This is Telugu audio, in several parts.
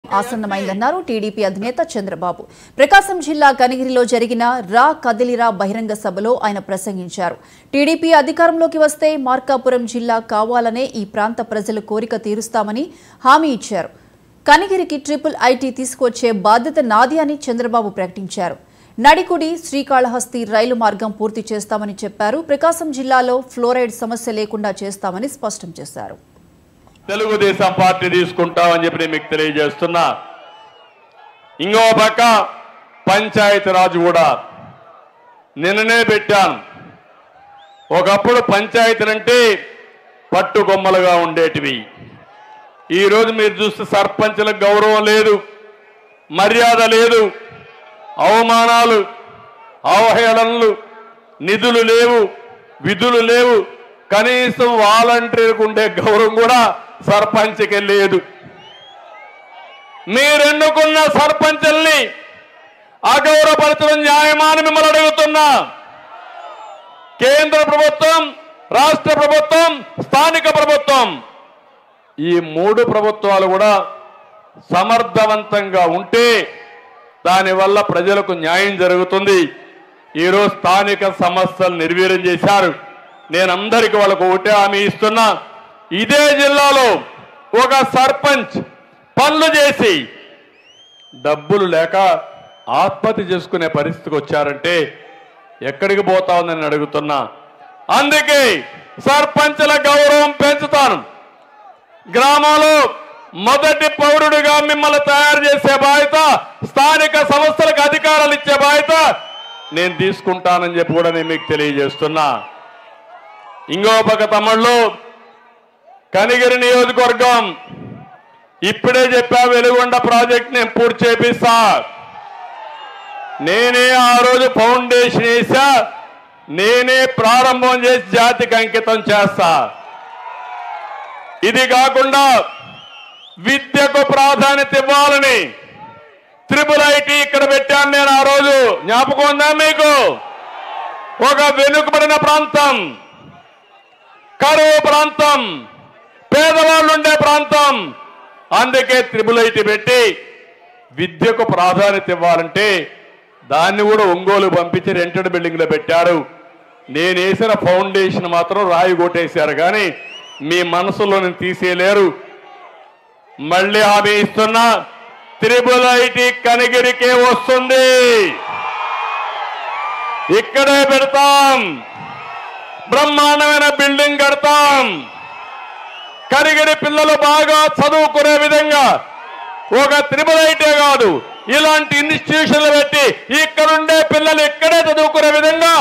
ఆసన్నమైందన్నారు టీడీపీ అధినేత చంద్రబాబు ప్రకాశం జిల్లా కనిగిరిలో జరిగిన రా కదిలిరా బహిరంగ సభలో ఆయన ప్రసంగించారు టీడీపీ అధికారంలోకి వస్తే మార్కాపురం జిల్లా కావాలనే ఈ ప్రాంత ప్రజల కోరిక తీరుస్తామని హామీ ఇచ్చారు కనిగిరికి ట్రిపుల్ ఐటీ తీసుకొచ్చే బాధ్యత నాది అని చంద్రబాబు ప్రకటించారు నడికుడి శ్రీకాళహస్తి రైలు మార్గం పూర్తి చేస్తామని చెప్పారు ప్రకాశం జిల్లాలో ఫ్లోరైడ్ సమస్య లేకుండా చేస్తామని స్పష్టం చేశారు తెలుగుదేశం పార్టీ తీసుకుంటామని చెప్పి నేను మీకు తెలియజేస్తున్నా ఇంకో పక్క పంచాయతీ రాజు కూడా నిన్ననే పెట్టాను ఒకప్పుడు పంచాయతీలంటే పట్టుకొమ్మలుగా ఉండేటివి ఈ రోజు మీరు చూస్తే సర్పంచులకు గౌరవం లేదు మర్యాద లేదు అవమానాలు అవహేళనలు నిధులు లేవు విధులు లేవు కనీసం వాలంటీర్కు ఉండే గౌరవం కూడా సర్పంచ్కి లేదు మీరెన్నుకున్న సర్పంచుల్ని అగౌరవపరచడం న్యాయమాని మిమ్మల్ని అడుగుతున్నా కేంద్ర ప్రభుత్వం రాష్ట్ర ప్రభుత్వం స్థానిక ప్రభుత్వం ఈ మూడు ప్రభుత్వాలు కూడా సమర్థవంతంగా ఉంటే దానివల్ల ప్రజలకు న్యాయం జరుగుతుంది ఈరోజు స్థానిక సమస్యలు నిర్వీర్యం చేశారు నేను అందరికి వాళ్ళకు ఒకటే హామీ ఇస్తున్నా ఇదే జిల్లాలో ఒక సర్పంచ్ పనులు చేసి డబ్బులు లేక ఆత్మహత్య చేసుకునే పరిస్థితికి వచ్చారంటే ఎక్కడికి పోతా ఉందని అడుగుతున్నా అందుకే సర్పంచుల గౌరవం పెంచుతాను గ్రామంలో మొదటి పౌరుడిగా మిమ్మల్ని తయారు చేసే బాధ్యత స్థానిక సంస్థలకు అధికారాలు ఇచ్చే బాధ్యత నేను తీసుకుంటానని చెప్పి కూడా నేను మీకు తెలియజేస్తున్నా ఇంకో పక్క తమ్ముళ్ళు కనిగిరి నియోజకవర్గం ఇప్పుడే చెప్పా వెలుగొండ ప్రాజెక్ట్ నేను పూర్తి చేపిస్తా నేనే ఆ రోజు ఫౌండేషన్ వేసా నేనే ప్రారంభం చేసి జాతికి అంకితం చేస్తా ఇది కాకుండా విద్యకు ప్రాధాన్యత ఇవ్వాలని త్రిపుల్ ఐటీ ఇక్కడ పెట్టాను నేను ఆ రోజు జ్ఞాపకం ఉందా మీకు ఒక వెనుకబడిన ప్రాంతం కరువు ప్రాంతం పేదవాళ్ళు ఉండే ప్రాంతం అందుకే త్రిపుల్ ఐటీ పెట్టి విద్యకు ప్రాధాన్యత ఇవ్వాలంటే దాన్ని కూడా ఒంగోలు పంపించి రెంటెడ్ బిల్డింగ్ లో పెట్టారు నేను వేసిన ఫౌండేషన్ మాత్రం రాయి కొట్టేశారు కానీ మీ మనసులో తీసేయలేరు మళ్ళీ హామీ ఇస్తున్నా త్రిపుల్ ఐటీ కనిగిరికే వస్తుంది ఇక్కడే పెడతాం బ్రహ్మాండమైన బిల్డింగ్ కడతాం కరిగిరి పిల్లలు బాగా చదువుకునే విధంగా ఒక త్రిపుల్ ఐటీ కాదు ఇలాంటి ఇన్స్టిట్యూషన్లు పెట్టి ఇక్కడుండే పిల్లలు ఇక్కడే చదువుకునే విధంగా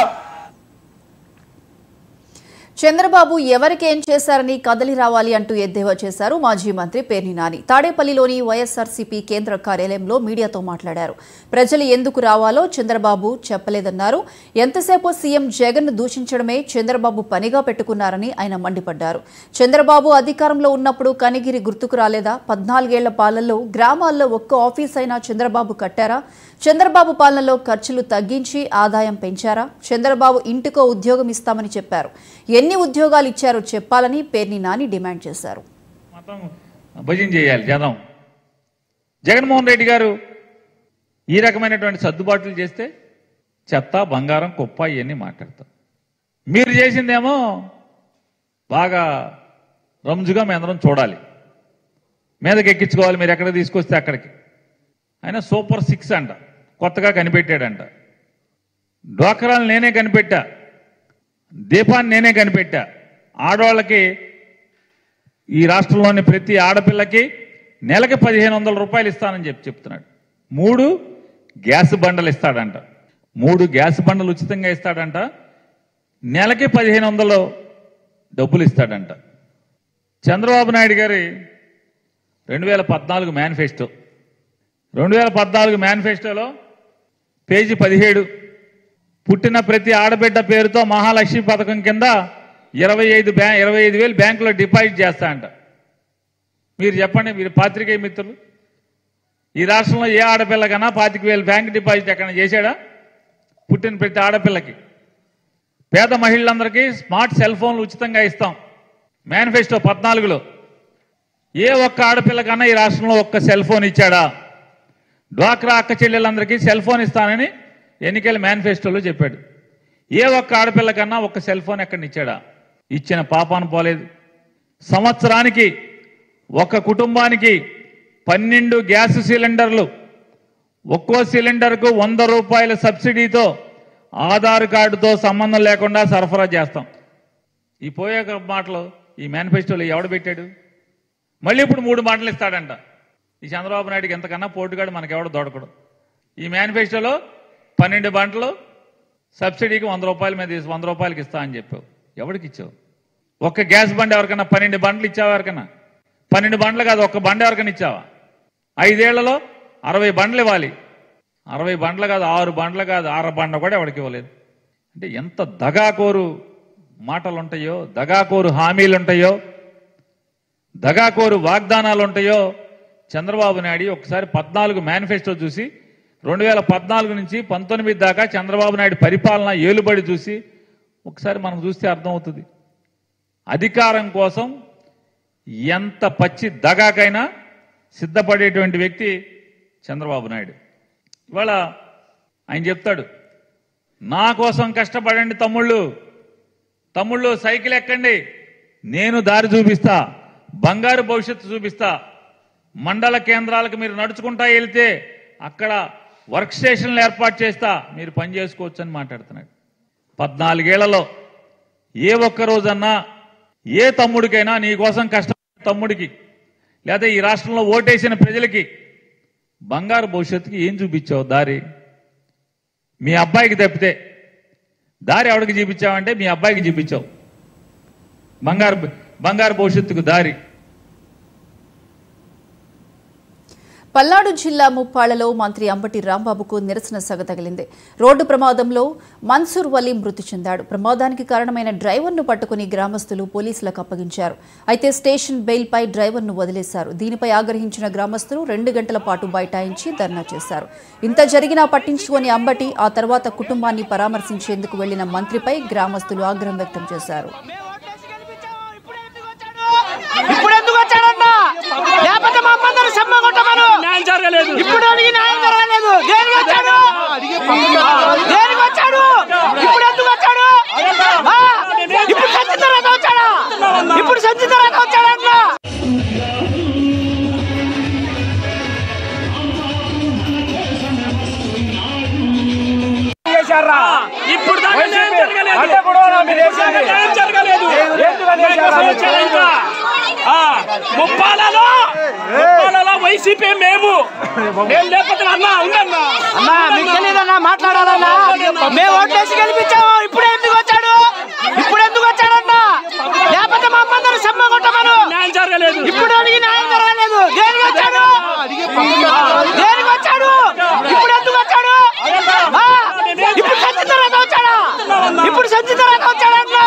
చంద్రబాబు ఎవరికేం చేశారని కదలి రావాలి అంటూ ఎద్దేవా చేశారు మాజీ మంత్రి పేర్ని నాని తాడేపల్లిలోని వైఎస్ఆర్సీపీ కేంద్ర కార్యాలయంలో మీడియాతో మాట్లాడారు ప్రజలు ఎందుకు రావాలో చంద్రబాబు చెప్పలేదన్నారు ఎంతసేపు సీఎం జగన్ దూషించడమే చంద్రబాబు పనిగా పెట్టుకున్నారని ఆయన మండిపడ్డారు చంద్రబాబు అధికారంలో ఉన్నప్పుడు కనిగిరి గుర్తుకు రాలేదా పద్నాలుగేళ్ల పాలనలో గ్రామాల్లో ఒక్క ఆఫీస్ అయినా చంద్రబాబు కట్టారా చంద్రబాబు పాలనలో ఖర్చులు తగ్గించి ఆదాయం పెంచారా చంద్రబాబు ఇంటికో ఉద్యోగం ఇస్తామని చెప్పారు ఎన్ని ఉద్యోగాలు ఇచ్చారో చెప్పాలని పేర్ని నాని డిమాండ్ చేశారు మొత్తం భజన చేయాలి జనం జగన్మోహన్ రెడ్డి గారు ఈ రకమైనటువంటి సర్దుబాట్లు చేస్తే చెత్త బంగారం కుప్ప ఇవన్నీ మాట్లాడతాం మీరు చేసిందేమో బాగా రంజుగా మేమందరం చూడాలి మీదకి ఎక్కించుకోవాలి మీరు ఎక్కడ తీసుకొస్తే అక్కడికి ఆయన సూపర్ సిక్స్ అంట కొత్తగా కనిపెట్టాడంట డ్వాక్రాలు నేనే కనిపెట్టా దీపాన్ని నేనే కనిపెట్టా ఆడవాళ్ళకి ఈ రాష్ట్రంలోని ప్రతి ఆడపిల్లకి నెలకి పదిహేను వందల రూపాయలు ఇస్తానని చెప్పి చెప్తున్నాడు మూడు గ్యాస్ బండలు ఇస్తాడంట మూడు గ్యాస్ బండలు ఉచితంగా ఇస్తాడంట నెలకి పదిహేను వందలు డబ్బులు ఇస్తాడంట చంద్రబాబు నాయుడు గారి రెండు వేల పద్నాలుగు మేనిఫెస్టో రెండు వేల పద్నాలుగు మేనిఫెస్టోలో పేజీ పదిహేడు పుట్టిన ప్రతి ఆడబిడ్డ పేరుతో మహాలక్ష్మి పథకం కింద ఇరవై ఐదు బ్యా ఇరవై ఐదు వేలు బ్యాంకులో డిపాజిట్ చేస్తా అంట మీరు చెప్పండి మీరు పాత్రికేయ మిత్రులు ఈ రాష్ట్రంలో ఏ ఆడపిల్లకన్నా పాతిక వేలు బ్యాంక్ డిపాజిట్ ఎక్కడ చేశాడా పుట్టిన ప్రతి ఆడపిల్లకి పేద మహిళలందరికీ స్మార్ట్ సెల్ ఫోన్లు ఉచితంగా ఇస్తాం మేనిఫెస్టో పద్నాలుగులో ఏ ఒక్క ఆడపిల్లకన్నా ఈ రాష్ట్రంలో ఒక్క సెల్ ఫోన్ ఇచ్చాడా డ్వాక్రా అక్క చెల్లెలందరికీ సెల్ ఫోన్ ఇస్తానని ఎన్నికల మేనిఫెస్టోలో చెప్పాడు ఏ ఒక్క ఆడపిల్లకన్నా ఒక్క సెల్ ఫోన్ ఎక్కడ ఇచ్చాడా ఇచ్చిన పాపాను పోలేదు సంవత్సరానికి ఒక కుటుంబానికి పన్నెండు గ్యాస్ సిలిండర్లు ఒక్కో సిలిండర్కు వంద రూపాయల సబ్సిడీతో ఆధార్ కార్డుతో సంబంధం లేకుండా సరఫరా చేస్తాం ఈ పోయే మాటలు ఈ మేనిఫెస్టోలో ఎవడు పెట్టాడు మళ్ళీ ఇప్పుడు మూడు మాటలు ఇస్తాడంట ఈ చంద్రబాబు నాయుడుకి ఎంతకన్నా పోటుగాడు మనకెవడు దొడకడు ఈ మేనిఫెస్టోలో పన్నెండు బంటలు సబ్సిడీకి వంద రూపాయల మీద ఇస్తా- వంద రూపాయలకి ఇస్తా అని చెప్పావు ఎవరికి ఇచ్చావు ఒక్క గ్యాస్ బండి ఎవరికన్నా పన్నెండు బండ్లు ఇచ్చావా ఎవరికన్నా పన్నెండు బండ్లు కాదు ఒక్క బండి ఎవరికైనా ఇచ్చావా ఐదేళ్లలో అరవై బండ్లు ఇవ్వాలి అరవై బండ్లు కాదు ఆరు బండ్లు కాదు ఆరు బండ్లు కూడా ఎవరికి ఇవ్వలేదు అంటే ఎంత దగాకోరు మాటలు ఉంటాయో దగాకోరు హామీలు ఉంటాయో దగాకోరు వాగ్దానాలు ఉంటాయో చంద్రబాబు నాయుడు ఒకసారి పద్నాలుగు మేనిఫెస్టో చూసి రెండు వేల పద్నాలుగు నుంచి పంతొమ్మిది దాకా చంద్రబాబు నాయుడు పరిపాలన ఏలుబడి చూసి ఒకసారి మనం చూస్తే అర్థమవుతుంది అధికారం కోసం ఎంత పచ్చి దగాకైనా సిద్ధపడేటువంటి వ్యక్తి చంద్రబాబు నాయుడు ఇవాళ ఆయన చెప్తాడు నా కోసం కష్టపడండి తమ్ముళ్ళు తమ్ముళ్ళు సైకిల్ ఎక్కండి నేను దారి చూపిస్తా బంగారు భవిష్యత్తు చూపిస్తా మండల కేంద్రాలకు మీరు నడుచుకుంటా వెళ్తే అక్కడ వర్క్ స్టేషన్లు ఏర్పాటు చేస్తా మీరు పని చేసుకోవచ్చు అని మాట్లాడుతున్నాడు పద్నాలుగేళ్లలో ఏ ఒక్క రోజన్నా ఏ తమ్ముడికైనా నీ కోసం కష్టపడే తమ్ముడికి లేదా ఈ రాష్ట్రంలో ఓటేసిన ప్రజలకి బంగారు భవిష్యత్తుకి ఏం చూపించావు దారి మీ అబ్బాయికి తప్పితే దారి ఎవరికి చూపించావంటే మీ అబ్బాయికి చూపించావు బంగారు బంగారు భవిష్యత్తుకు దారి పల్నాడు జిల్లా ముప్పాళ్లలో మంత్రి అంబటి రాంబాబుకు నిరసన సగ తగిలింది రోడ్డు ప్రమాదంలో మన్సూర్ వలీ మృతి చెందాడు ప్రమాదానికి కారణమైన డ్రైవర్ను పట్టుకుని గ్రామస్తులు పోలీసులకు అప్పగించారు అయితే స్టేషన్ బెయిల్పై డ్రైవర్ను వదిలేశారు దీనిపై ఆగ్రహించిన గ్రామస్తులు రెండు గంటల పాటు బైఠాయించి ధర్నా చేశారు ఇంత జరిగినా పట్టించుకొని అంబటి ఆ తర్వాత కుటుంబాన్ని పరామర్శించేందుకు వెళ్లిన మంత్రిపై గ్రామస్తులు ఆగ్రహం వ్యక్తం చేశారు ఇప్పుడు ఎందుకు వచ్చాడన్న లేకపోతే మా అమ్మందరూ సమ్మ కొట్టమను న్యాయం జరగలేదు ఇప్పుడు అడిగి న్యాయం జరగలేదు దేనికి వచ్చాడు దేనికి వచ్చాడు ఇప్పుడు ఎందుకు వచ్చాడు ఆ? ఇప్పుడు సంచి తర్వాత వచ్చాడా ఇప్పుడు సంచి తర్వాత వచ్చాడన్న ఇప్పుడు దాకా న్యాయం జరగలేదు న్యాయం జరగలేదు మీకోసం వచ్చాను ఇంకా. ఆ, ముప్పాలలో ముప్పాలలో వైసీపీ మేము మేము లేకపోతే అన్నా ఉండన్నా అన్నా మీకు తెలియదన్నా మాట్లాడాలన్నా మేము ఓట్లేసి గెలిపించాము ఇప్పుడు ఎందుకు వచ్చాడు ఇప్పుడు ఎందుకు వచ్చాడన్నా లేకపోతే మా అమ్మందరూ సమ్మ కొట్టమను న్యాయం జరగలేదు ఇప్పుడు అడిగి న్యాయం జరగలేదు దేనికి వచ్చాడు దేనికి వచ్చాడు ఇప్పుడు ఎందుకు వచ్చాడు ఆ? ఇప్పుడు సంచి తర్వాత వచ్చాడా ఇప్పుడు సంచి తర్వాత వచ్చాడన్నా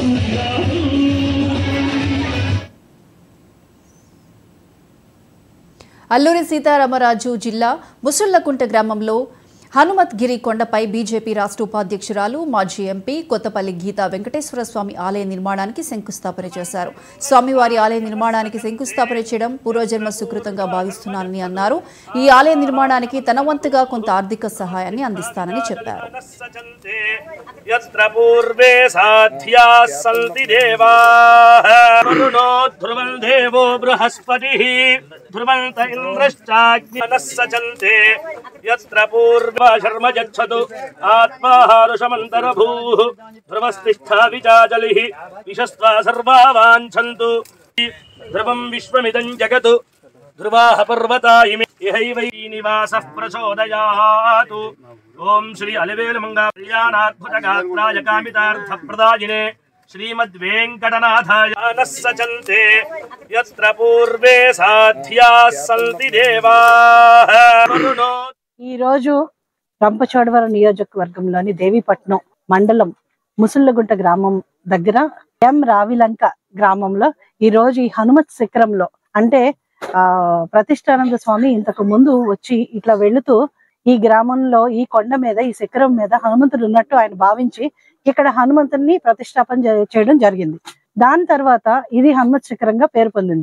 అల్లూరి సీతారామరాజు జిల్లా ముసుళ్లకుంట గ్రామంలో హనుమత్గిరి కొండపై బీజేపీ రాష్ట్ర ఉపాధ్యక్షురాలు మాజీ ఎంపీ కొత్తపల్లి గీతా వెంకటేశ్వర స్వామి ఆలయ నిర్మాణానికి శంకుస్థాపన చేశారు స్వామివారి ఆలయ నిర్మాణానికి శంకుస్థాపన చేయడం పూర్వజన్మ సుకృతంగా భావిస్తున్నానని అన్నారు ఈ ఆలయ నిర్మాణానికి తన వంతుగా కొంత ఆర్థిక సహాయాన్ని అందిస్తానని చెప్పారు సచంతే యత్ర పూర్వే సాధ్యాः सन्ति देवाः वरुणो ध्रुवं देवो बृहस्पतिः ध्रुवन्त इन्द्रश्चाग्निनः सचन्ते यत्र पूर्वा शर्म यच्छतु आत्माहारुषमन्तरभूः ध्रुवस्तिष्ठा विचाजलिः विशस्त्वा सर्वा वाञ्छन्तु ध्रुवं विश्वमिदं जगत् ध्रुवाः पर्वता इमे इहैवै निवासः प्रचोदयातु ॐ श्री अलिवेलमङ्गा कल्याणाद्भुतगात्राय कामितार्थप्रदायिने श्रीमद्वेङ्कटनाथाय नः सचन्ते यत्र पूर्वे साध्याः सन्ति देवाः वरुणो ఈ రోజు రంపచోడవరం నియోజకవర్గంలోని దేవీపట్నం మండలం ముసుళ్ళగుంట గ్రామం దగ్గర ఎం రావిలంక గ్రామంలో ఈ రోజు ఈ హనుమత్ శిఖరంలో అంటే ఆ ప్రతిష్టానంద స్వామి ఇంతకు ముందు వచ్చి ఇట్లా వెళుతూ ఈ గ్రామంలో ఈ కొండ మీద ఈ శిఖరం మీద హనుమంతుడు ఉన్నట్టు ఆయన భావించి ఇక్కడ హనుమంతుడిని ప్రతిష్టాపన చే- చేయడం జరిగింది దాని తర్వాత ఇది హనుమత్ శిఖరంగా పేరు పొందింది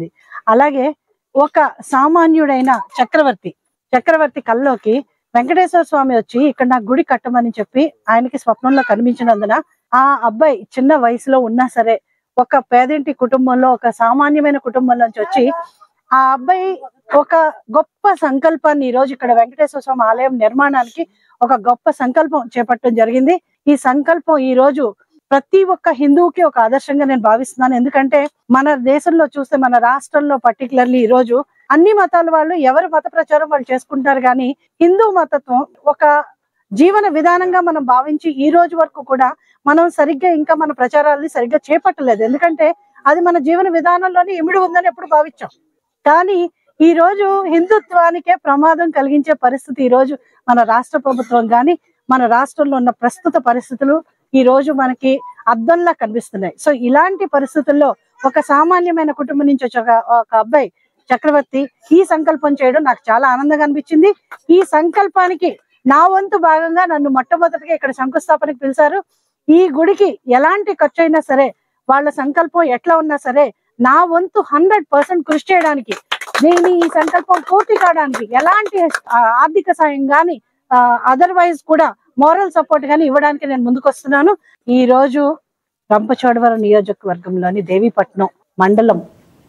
అలాగే ఒక సామాన్యుడైన చక్రవర్తి చక్రవర్తి కల్లోకి వెంకటేశ్వర స్వామి వచ్చి ఇక్కడ నాకు గుడి కట్టమని చెప్పి ఆయనకి స్వప్నంలో కనిపించినందున ఆ అబ్బాయి చిన్న వయసులో ఉన్నా సరే ఒక పేదింటి కుటుంబంలో ఒక సామాన్యమైన కుటుంబం నుంచి వచ్చి ఆ అబ్బాయి ఒక గొప్ప సంకల్పాన్ని ఈ రోజు ఇక్కడ వెంకటేశ్వర స్వామి ఆలయం నిర్మాణానికి ఒక గొప్ప సంకల్పం చేపట్టడం జరిగింది ఈ సంకల్పం ఈ రోజు ప్రతి ఒక్క హిందువుకి ఒక ఆదర్శంగా నేను భావిస్తున్నాను ఎందుకంటే మన దేశంలో చూస్తే మన రాష్ట్రంలో పర్టికులర్లీ ఈ రోజు అన్ని మతాల వాళ్ళు ఎవరి మత ప్రచారం వాళ్ళు చేసుకుంటారు కానీ హిందూ మతత్వం ఒక జీవన విధానంగా మనం భావించి ఈ రోజు వరకు కూడా మనం సరిగ్గా ఇంకా మన ప్రచారాలని సరిగ్గా చేపట్టలేదు ఎందుకంటే అది మన జీవన విధానంలోనే ఇమిడి ఉందని ఎప్పుడు భావించాం కానీ ఈ రోజు హిందుత్వానికే ప్రమాదం కలిగించే పరిస్థితి ఈ రోజు మన రాష్ట్ర ప్రభుత్వం కానీ మన రాష్ట్రంలో ఉన్న ప్రస్తుత పరిస్థితులు ఈ రోజు మనకి అద్దంలా కనిపిస్తున్నాయి సో ఇలాంటి పరిస్థితుల్లో ఒక సామాన్యమైన కుటుంబం నుంచి వచ్చే ఒక- ఒక అబ్బాయి చక్రవర్తి ఈ సంకల్పం చేయడం నాకు చాలా ఆనందంగా అనిపించింది ఈ సంకల్పానికి నా వంతు భాగంగా నన్ను మొట్టమొదటిగా ఇక్కడ శంకుస్థాపనకి పిలిచారు ఈ గుడికి ఎలాంటి ఖర్చు అయినా సరే వాళ్ళ సంకల్పం ఎట్లా ఉన్నా సరే నా వంతు హండ్రెడ్ పర్సెంట్ కృషి చేయడానికి దీన్ని ఈ సంకల్పం పూర్తి కావడానికి ఎలాంటి ఆ, ఆర్థిక సాయం గాని అదర్వైజ్ కూడా మోరల్ సపోర్ట్ గాని ఇవ్వడానికి నేను ముందుకు వస్తున్నాను ఈ రోజు రంపచోడవరం నియోజకవర్గంలోని దేవీపట్నం మండలం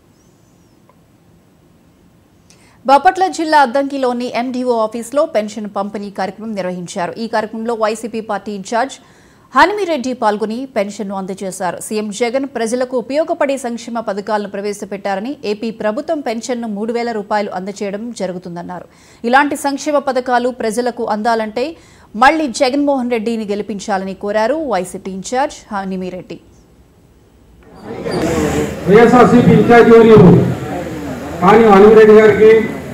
బాపట్ల జిల్లా అద్దంకిలోని ఎండిఓ ఆఫీస్లో పెన్షన్ పంపిణీ కార్యక్రమం నిర్వహించారు ఈ కార్యక్రమంలో వైసీపీ పార్టీ ఇన్ఛార్జ్ హనిమిరెడ్డి పాల్గొని పెన్షన్ను అందజేశారు సీఎం జగన్ ప్రజలకు ఉపయోగపడే సంక్షేమ పథకాలను ప్రవేశపెట్టారని ఏపీ ప్రభుత్వం పెన్షన్ను మూడు వేల రూపాయలు అందజేయడం జరుగుతుందన్నారు ఇలాంటి సంక్షేమ పథకాలు ప్రజలకు అందాలంటే మళ్లీ జగన్మోహన్ రెడ్డిని గెలిపించాలని కోరారు YCP incharge Hanimireddy YSRCP incharge వర్యులు కానీ అనిమిరెడ్డి గారికి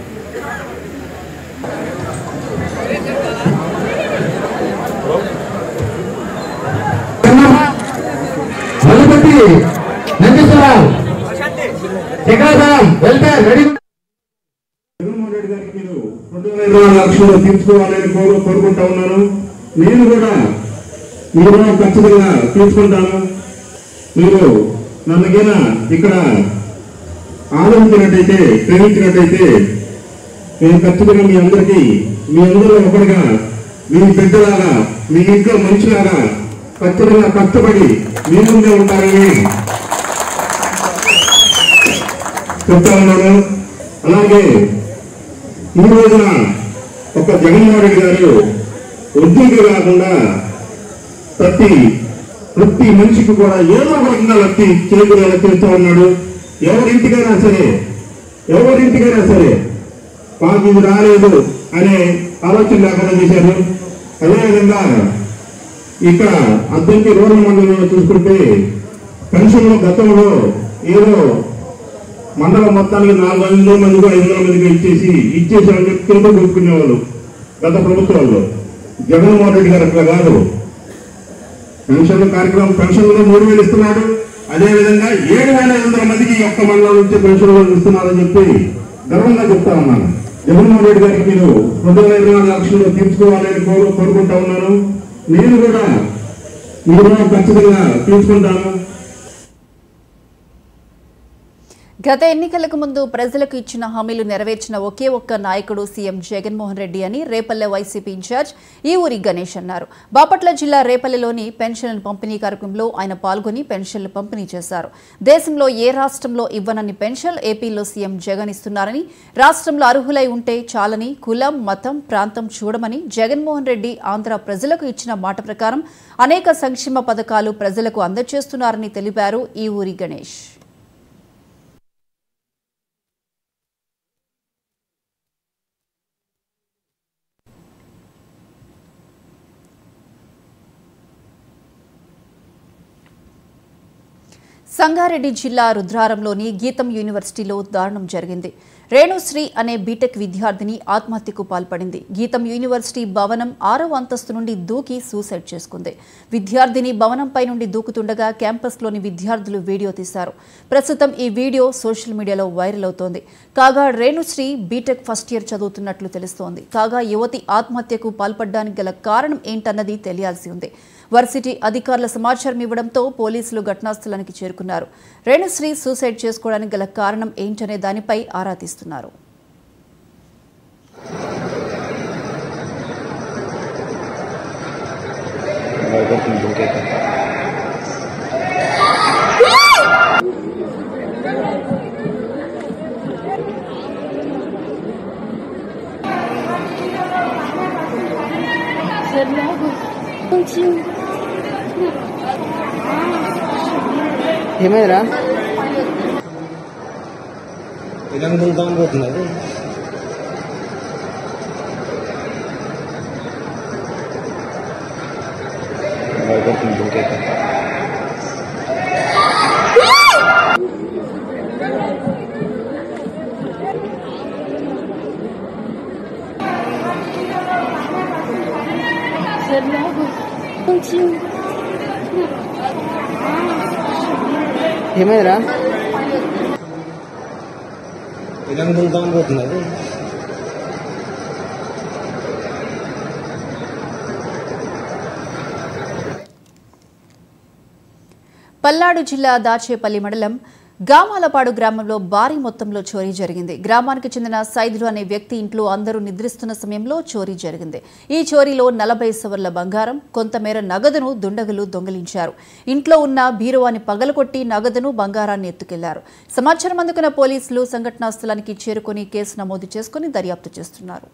మల్లపట్టి నందీశ్వరరావు శేఖరరావు వెళ్తారు రెడీ జగన్మోహన్ రెడ్డి గారికి మీరు రెండు వేల ఇరవై నాలుగు లక్షలు తీర్చుకోవాలని కోరు కోరుకుంటా ఉన్నాను నేను కూడా మీ రుణం ఖచ్చితంగా తీర్చుకుంటాను మీరు నన్నగైనా ఇక్కడ ఆదరించినట్టయితే ప్రేమించినట్టయితే నేను ఖచ్చితంగా మీ అందరికీ మీ అందరిలో ఒకటిగా మీ బిడ్డలాగా మీ ఇంట్లో మనిషిలాగా ఖచ్చితంగా కష్టపడి మీ ముందే ఉంటారని చెప్తా ఉన్నాను అలాగే ఈ రోజున ఒక జగన్మోహన్ రెడ్డి గారు ఉద్యోగి కాకుండా ప్రతి ప్రతి మనిషికి కూడా ఏదో ఒక రకంగా లబ్ధి చేకూరేలా చేస్తూ ఉన్నాడు ఎవరింటికైనా సరే ఎవరింటికైనా సరే మాకు ఇది రాలేదు అనే ఆలోచన లేకుండా చేశారు అదేవిధంగా ఇక్కడ అద్దంకి రూరల్ మండలంలో చూసుకుంటే పెన్షన్లో గతంలో ఏదో మండలం మొత్తానికి నాలుగు వందల మందికి ఐదు వందల మందికి ఇచ్చేసి ఇచ్చేసామని చెప్పి కింద కొట్టుకునేవాళ్ళు గత ప్రభుత్వాల్లో జగన్మోహన్ రెడ్డి గారు అట్లా కాదు పెన్షన్ల కార్యక్రమం పెన్షన్లో మూడు వేలు ఇస్తున్నాడు అదేవిధంగా ఏడు వేల ఐదు వందల మందికి ఈ ఒక్క మండలం నుంచి పెన్షన్లు ఇస్తున్నారని చెప్పి గర్వంగా చెప్తా ఉన్నాను జగన్మోహన్ రెడ్డి గారికి మీరు రెండు వేల ఇరవై నాలుగు లక్షలు తీర్చుకోవాలని కోరు కోరుకుంటా ఉన్నాను నేను కూడా మీ రుణం ఖచ్చితంగా తీర్చుకుంటాను గత ఎన్నికలకు ముందు ప్రజలకు ఇచ్చిన హామీలు నెరవేర్చిన ఒకే ఒక్క నాయకుడు సీఎం జగన్మోహన్ రెడ్డి అని రేపల్లె వైసీపీ ఇన్ఛార్జ్ ఈ ఊరి గణేష్ అన్నారు బాపట్ల జిల్లా రేపల్లెలోని పెన్షన్ పంపిణీ కార్యక్రమంలో ఆయన పాల్గొని పెన్షన్లు పంపిణీ చేశారు దేశంలో ఏ రాష్ట్రంలో ఇవ్వనన్ని పెన్షన్ ఏపీలో సీఎం జగన్ ఇస్తున్నారని రాష్ట్రంలో అర్హులై ఉంటే చాలని కులం మతం ప్రాంతం చూడమని జగన్మోహన్ రెడ్డి ఆంధ్ర ప్రజలకు ఇచ్చిన మాట ప్రకారం అనేక సంక్షేమ పథకాలు ప్రజలకు అందజేస్తున్నారని తెలిపారు ఈ ఊరి గణేష్ సంగారెడ్డి జిల్లా రుద్రారంలోని గీతం యూనివర్సిటీలో దారుణం జరిగింది రేణుశ్రీ అనే బీటెక్ విద్యార్థిని ఆత్మహత్యకు పాల్పడింది గీతం యూనివర్సిటీ భవనం ఆరవ అంతస్తు నుండి దూకి సూసైడ్ చేసుకుంది విద్యార్థిని భవనంపై నుండి దూకుతుండగా క్యాంపస్లోని విద్యార్థులు వీడియో తీశారు ప్రస్తుతం ఈ వీడియో సోషల్ మీడియాలో వైరల్ అవుతోంది కాగా రేణుశ్రీ బీటెక్ ఫస్ట్ ఇయర్ చదువుతున్నట్లు తెలుస్తోంది కాగా యువతి ఆత్మహత్యకు పాల్పడడానికి గల కారణం ఏంటన్నది తెలియాల్సి ఉంది వర్సిటీ అధికారుల సమాచారం ఇవ్వడంతో పోలీసులు ఘటనా స్థలానికి చేరుకున్నారు రేణుశ్రీ సూసైడ్ చేసుకోవడానికి గల కారణం ఏంటనే దానిపై ఆరా తీస్తున్నారు ఏమైందిరా ఇదంతా దుంతామని పోతున్నది భయపడుతుంది దుంకైతే ఏమైందిరా ఇదంతా దుంతామని పోతున్నది పల్నాడు జిల్లా దాచేపల్లి మండలం గామాలపాడు గ్రామంలో భారీ మొత్తంలో చోరీ జరిగింది గ్రామానికి చెందిన సైదులు అనే వ్యక్తి ఇంట్లో అందరూ నిద్రిస్తున్న సమయంలో చోరీ జరిగింది ఈ చోరీలో నలభై సవర్ల బంగారం కొంతమేర నగదును దుండగులు దొంగిలించారు ఇంట్లో ఉన్న బీరువాని పగలకొట్టి నగదును బంగారాన్ని ఎత్తుకెళ్లారు సమాచారం అందుకున్న పోలీసులు సంఘటనా స్థలానికి చేరుకుని కేసు నమోదు చేసుకుని దర్యాప్తు చేస్తున్నారు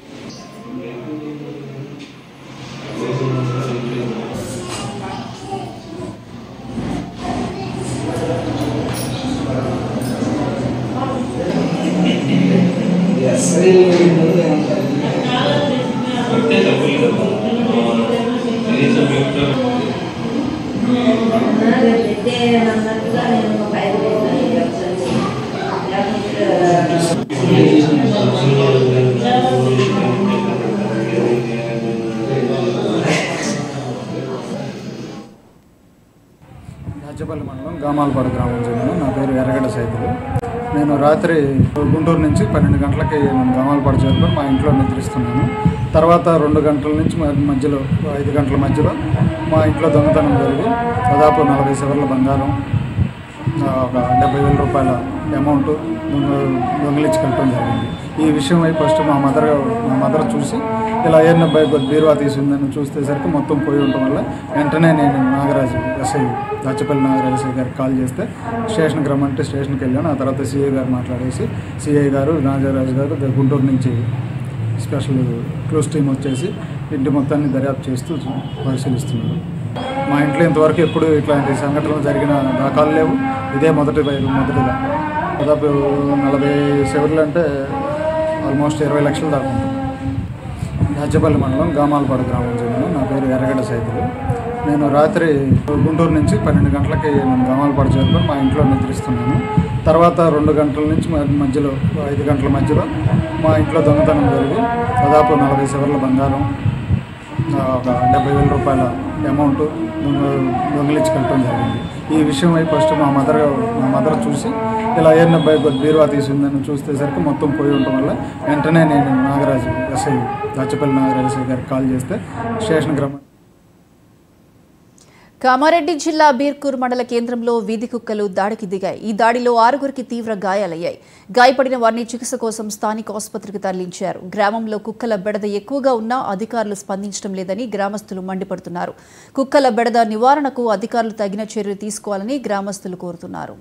రాజ్యపల్లి మండలం గామాలపాడు గ్రామం చెందిన నా పేరు ఎర్రగడ్డ సైదులు నేను రాత్రి గుంటూరు నుంచి పన్నెండు గంటలకి నేను గామాలపాడు చేరుకొని మా ఇంట్లో నిద్రిస్తున్నాను తర్వాత రెండు గంటల నుంచి మ- మధ్యలో ఐదు గంటల మధ్యలో మా ఇంట్లో దొంగతనం జరిగి దాదాపు నలభై సెవర్ల బంగారం ఆ, ఒక డెబ్బై వేల రూపాయల అమౌంట్ దొంగ దొంగిలించుకెళ్ళటం జరిగింది ఈ విషయమై ఫస్ట్ మా మదర్ మా మదర్ చూసి ఇలా ఏం అబ్బాయి కొద్ది బీరువా తీసుందని చూసేసరికి మొత్తం పోయి ఉండటం వల్ల వెంటనే నేను నాగరాజు ఎస్ఐ దాచపల్లి నాగరాజు ఎస్ఐ గారికి కాల్ చేస్తే స్టేషన్కి రమ్మంటే స్టేషన్కి వెళ్ళాను ఆ తర్వాత సిఐ గారు మాట్లాడేసి సిఐ గారు నాగరాజు గారు ద- గుంటూరు నుంచి స్పెషల్ క్లోజ్ టీం వచ్చేసి ఇంటి మొత్తాన్ని దర్యాప్తు చేస్తూ పరిశీలిస్తున్నారు మా ఇంట్లో ఇంతవరకు ఎప్పుడు ఇట్లాంటి సంఘటనలు జరిగిన దాఖలు లేవు ఇదే మొదటి మొదటిగా దాదాపు నలభై సెవర్లు అంటే ఆల్మోస్ట్ ఇరవై లక్షలు దాకా ఉంటుంది రాజ్యపల్లి మండలం గామాలపాడు గ్రామం చెందిన నా పేరు ఎర్రగడ్డ సైదులు నేను రాత్రి గుంటూరు నుంచి పన్నెండు గంటలకి నేను గామాలపాడు చేరుకొని మా ఇంట్లో నిద్రిస్తున్నాను తర్వాత రెండు గంటల నుంచి మ- మధ్యలో ఐదు గంటల మధ్యలో మా ఇంట్లో దొంగతనం జరిగి దాదాపు నలభై సెవర్ల బంగారం ఆ, ఒక డెబ్బై వేల రూపాయల అమౌంట్ దొంగ దొంగిలించుకెళ్ళటం జరిగింది ఈ విషయమై ఫస్ట్ మా మదర్ మా మదర్ చూసి ఇలా ఏం అబ్బాయి కొద్ది బీరువా తీసుందని చూసేసరికి మొత్తం పోయి ఉండటం వల్ల వెంటనే నేను నాగరాజు ఎస్ఐ దాచపల్లి నాగరాజు ఎస్ఐ గారికి కాల్ చేస్తే స్టేషన్కి రమ్మ కామారెడ్డి జిల్లా బీర్కూర్ మండల కేంద్రంలో వీధి కుక్కలు దాడికి దిగాయి ఈ దాడిలో ఆరుగురికి తీవ్ర గాయాలయ్యాయి గాయపడిన వారిని చికిత్స కోసం స్థానిక ఆసుపత్రికి తరలించారు గ్రామంలో కుక్కల బెడద ఎక్కువగా ఉన్నా అధికారులు స్పందించడం లేదని గ్రామస్తులు మండిపడుతున్నారు కుక్కల బెడద నివారణకు అధికారులు తగిన చర్యలు తీసుకోవాలని గ్రామస్తులు కోరుతున్నారు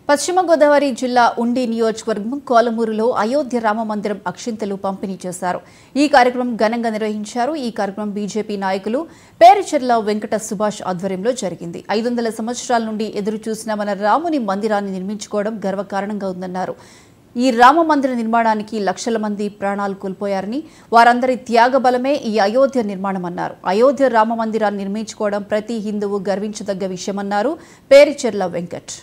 పశ్చిమ గోదావరి జిల్లా ఉండి నియోజకవర్గం కోలమూరులో అయోధ్య రామ మందిరం అక్షింతలు పంపిణీ చేశారు ఈ కార్యక్రమం ఘనంగా నిర్వహించారు ఈ కార్యక్రమం బీజేపీ నాయకులు పేరుచెర్ల వెంకట సుభాష్ ఆధ్వర్యంలో జరిగింది ఐదు వందల సంవత్సరాల నుండి ఎదురు చూసిన మన రాముని మందిరాన్ని నిర్మించుకోవడం గర్వకారణంగా ఉందన్నారు ఈ రామ మందిర నిర్మాణానికి లక్షల మంది ప్రాణాలు కోల్పోయారని వారందరి త్యాగ బలమే ఈ అయోధ్య నిర్మాణమన్నారు అయోధ్య రామ మందిరాన్ని నిర్మించుకోవడం ప్రతి హిందువు గర్వించదగ్గ విషయమన్నారు పేరిచెర్ల వెంకట్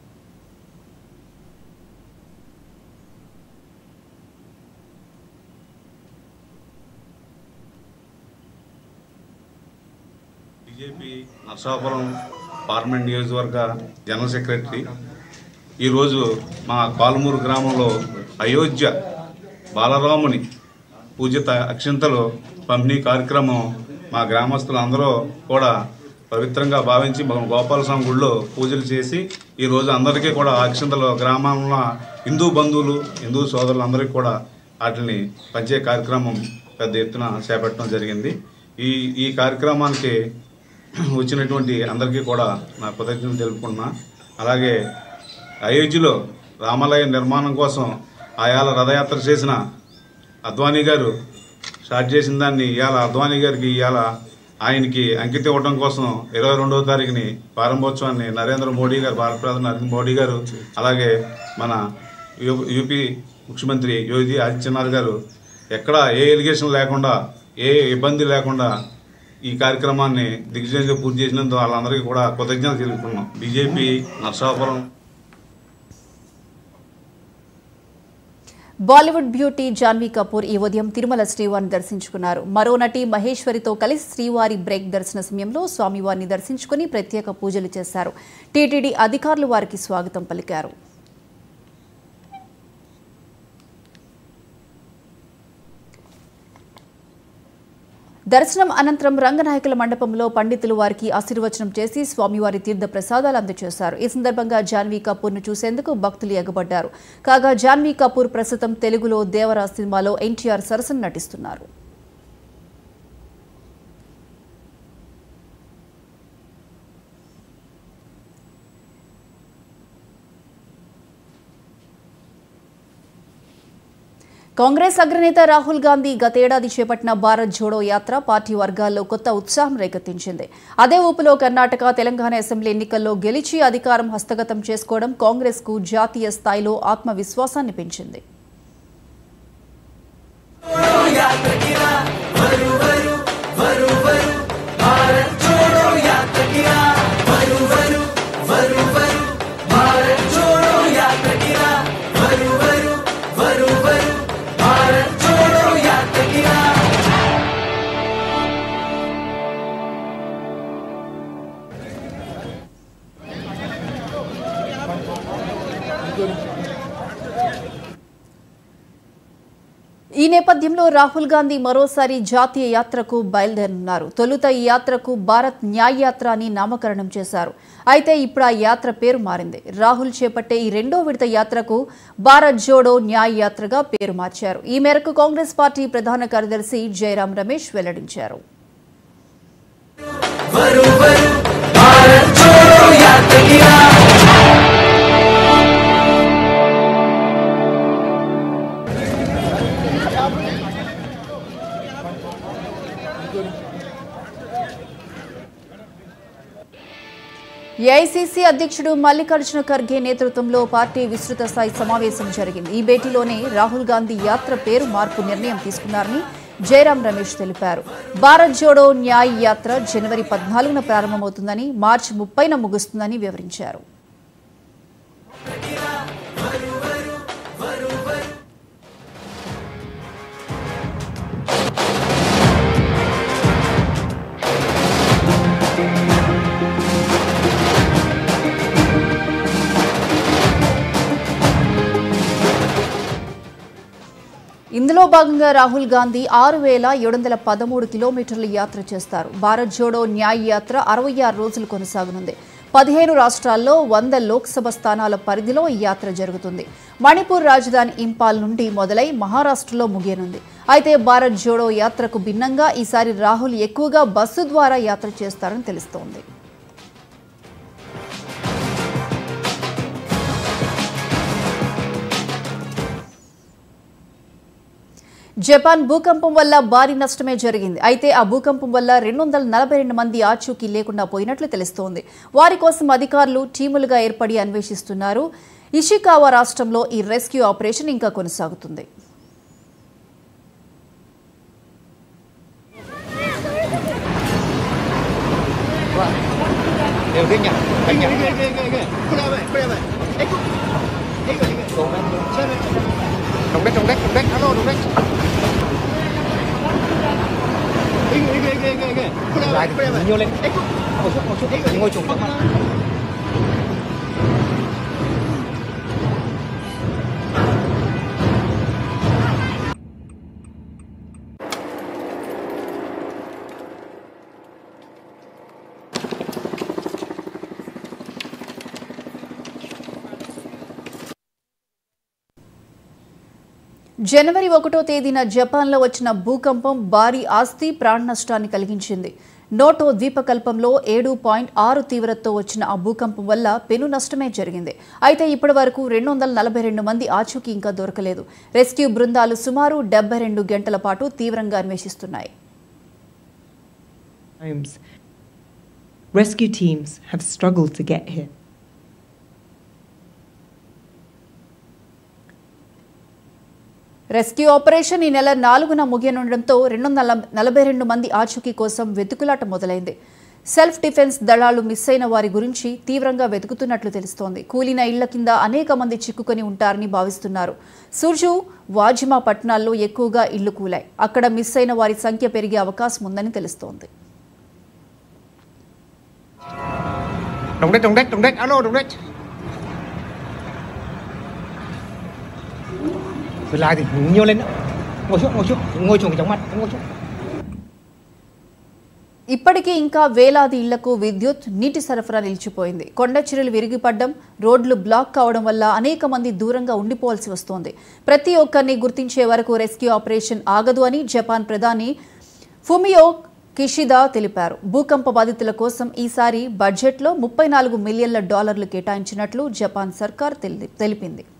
బీజేపీ నర్సాపురం పార్లమెంట్ నియోజకవర్గ జనరల్ సెక్రటరీ ఈరోజు మా కాలుమూరు గ్రామంలో అయోధ్య బాలరాముని పూజిత అక్షింతలు పంపిణీ కార్యక్రమం మా గ్రామస్తులు అందరూ కూడా పవిత్రంగా భావించి మన గోపాలస్వామి గుడిలో పూజలు చేసి ఈరోజు అందరికీ కూడా ఆ అక్షింతలు గ్రామంలో హిందూ బంధువులు హిందూ సోదరులందరికీ కూడా వాటిని పంచే కార్యక్రమం పెద్ద ఎత్తున చేపట్టడం జరిగింది ఈ ఈ కార్యక్రమానికి వచ్చినటువంటి అందరికీ కూడా నా కృతజ్ఞతలు తెలుపుకున్నా అలాగే అయోధ్యలో రామాలయ నిర్మాణం కోసం ఆయాల రథయాత్ర చేసిన అద్వానీ గారు స్టార్ట్ చేసిన దాన్ని ఇవాళ అద్వానీ గారికి ఇవాళ ఆయనకి అంకితం ఇవ్వడం కోసం ఇరవై రెండవ తారీఖుని ప్రారంభోత్సవాన్ని నరేంద్ర మోడీ గారు భారత ప్రధాని నరేంద్ర మోడీ గారు అలాగే మన యూ- యూపీ ముఖ్యమంత్రి యోగి ఆదిత్యనాథ్ గారు ఎక్కడ ఏ ఎలిగేషన్ లేకుండా ఏ ఇబ్బంది లేకుండా ఈ కార్యక్రమాన్ని దిగ్విజయంగా పూర్తి చేసినందుకు వాళ్ళందరికీ కూడా కృతజ్ఞతలు తెలుపుకున్నాం BJP Narsapuram Bollywood beauty Janhvi Kapoor ఈ ఉదయం తిరుమల శ్రీవారిని దర్శించుకున్నారు మరో నటి మహేశ్వరితో కలిసి శ్రీవారి బ్రేక్ దర్శన సమయంలో స్వామివారిని దర్శించుకుని ప్రత్యేక పూజలు చేశారు టీటీడీ అధికారులు వారికి స్వాగతం పలికారు దర్శనం అనంతరం రంగనాయకుల మండపంలో పండితులు వారికి ఆశీర్వచనం చేసి స్వామివారి తీర్థ ప్రసాదాలు అందజేశారు ఈ సందర్భంగా జాన్వీ కపూర్ను చూసేందుకు భక్తులు ఎగబడ్డారు కాగా జాన్వీ కపూర్ ప్రస్తుతం తెలుగులో దేవరా సినిమాలో ఎన్టీఆర్ సరసన నటిస్తున్నారు కాంగ్రెస్ అగ్రనేత రాహుల్ గాంధీ గతేడాది చేపట్టిన భారత్ జోడో యాత్ర పార్టీ వర్గాల్లో కొత్త ఉత్సాహం రేకెత్తించింది అదే ఊపులో కర్ణాటక తెలంగాణ అసెంబ్లీ ఎన్నికల్లో గెలిచి అధికారం హస్తగతం చేసుకోవడం కాంగ్రెస్ కు జాతీయ స్థాయిలో ఆత్మవిశ్వాసాన్ని పెంచింది ఈ నేపథ్యంలో రాహుల్ గాంధీ మరోసారి జాతీయ యాత్రకు బయలుదేరనున్నారు తొలుత ఈ యాత్రకు భారత్ న్యాయ్ యాత్ర అని నామకరణం చేశారు అయితే ఇప్పుడు ఆ యాత్ర పేరు మారింది రాహుల్ చేపట్టే ఈ రెండో విడత యాత్రకు భారత్ జోడో న్యాయ్ యాత్రగా పేరు మార్చారు ఈ మేరకు కాంగ్రెస్ పార్టీ ప్రధాన కార్యదర్శి జయరాం రమేష్ వెల్లడించారు ఏఐసీసీ అధ్యక్షుడు మల్లికార్జున ఖర్గే నేతృత్వంలో పార్టీ విస్తృత స్థాయి సమావేశం జరిగింది ఈ భేటీలోనే రాహుల్ గాంధీ యాత్ర పేరు మార్పు నిర్ణయం తీసుకున్నారని జయరాం రమేష్ తెలిపారు భారత్ జోడో న్యాయ్ యాత్ర జనవరి పద్నాలుగున ప్రారంభమవుతుందని మార్చి ముప్పైన ముగుస్తుందని వివరించారు ఇందులో భాగంగా రాహుల్ గాంధీ ఆరు వేల ఏడు వందల పదమూడు కిలోమీటర్ల యాత్ర చేస్తారు భారత్ జోడో న్యాయ్ యాత్ర అరవై ఆరు రోజులు కొనసాగనుంది పదిహేను రాష్ట్రాల్లో వంద లోక్సభ స్థానాల పరిధిలో ఈ యాత్ర జరుగుతుంది మణిపూర్ రాజధాని ఇంపాల్ నుండి మొదలై మహారాష్ట్రలో ముగియనుంది అయితే భారత్ జోడో యాత్రకు భిన్నంగా ఈసారి రాహుల్ ఎక్కువగా బస్సు ద్వారా యాత్ర చేస్తారని తెలుస్తోంది జపాన్ భూకంపం వల్ల భారీ నష్టమే జరిగింది అయితే ఆ భూకంపం వల్ల రెండు వందల నలభై రెండు మంది ఆచూకీ లేకుండా పోయినట్లు తెలుస్తోంది వారి కోసం అధికారులు టీములుగా ఏర్పడి అన్వేషిస్తున్నారు ఇషికావా రాష్ట్రంలో ఈ రెస్క్యూ ఆపరేషన్ ఇంకా కొనసాగుతుంది đều đi nhỉ anh nhỉ ghê ghê ghê ghê cứ ra vậy cứ ra vậy ấy cứ ấy cứ ấy đồng đất đồng đất đồng đất alo đồng đất ấy ghê ghê ghê ghê ghê cứ ra vậy cứ ra vậy nhiều lên ấy cứ ngồi xuống ngồi xuống ngồi trùng trước mặt జనవరి ఒకటో తేదీన జపాన్లో వచ్చిన భూకంపం భారీ ఆస్తి ప్రాణ నష్టాన్ని కలిగించింది నోటో ద్వీపకల్పంలో ఏడు పాయింట్ ఆరు తీవ్రతతో వచ్చిన ఆ భూకంపం వల్ల పెను నష్టమే జరిగింది అయితే ఇప్పటి వరకు రెండు వందల నలభై రెండు మంది ఆచూకీ ఇంకా దొరకలేదు రెస్క్యూ బృందాలు సుమారు డెబ్బై రెండు గంటల పాటు తీవ్రంగా అన్వేషిస్తున్నాయి homes. Rescue teams have struggled to get here. Rescue operation ఈ నెల నాలుగున ముగియనుండడంతో రెండు వందల నలభై రెండు మంది ఆచూకీ కోసం వెతుకులాట మొదలైంది సెల్ఫ్ డిఫెన్స్ దళాలు మిస్ అయిన వారి గురించి తీవ్రంగా వెతుకుతున్నట్లు తెలుస్తోంది కూలిన ఇళ్ల కింద అనేక మంది చిక్కుకొని ఉంటారని భావిస్తున్నారు సుర్జు వాజిమా పట్టణాల్లో ఎక్కువగా ఇళ్లు కూలాయి అక్కడ మిస్ అయిన వారి సంఖ్య పెరిగే అవకాశం ఉందని తెలుస్తోంది đồng đất đồng đất đồng đất alo đồng đất Tôi lại thì nhiều lên nữa ngồi xuống ngồi xuống ngồi xuống cái chóng mặt ngồi xuống ఇప్పటికీ ఇంకా వేలాది ఇళ్లకు విద్యుత్ నీటి సరఫరా నిలిచిపోయింది కొండ చర్యలు విరిగిపడ్డం రోడ్లు బ్లాక్ కావడం వల్ల అనేక మంది దూరంగా ఉండిపోవాల్సి వస్తోంది ప్రతి ఒక్కరిని గుర్తించే వరకు రెస్క్యూ ఆపరేషన్ ఆగదు అని జపాన్ ప్రధాని ఫుమియో కిషిదా తెలిపారు భూకంప బాధితుల కోసం ఈసారి బడ్జెట్లో ముప్పై నాలుగు మిలియన్ల డాలర్లు కేటాయించినట్లు జపాన్ సర్కార్ తెలి- తెలిపింది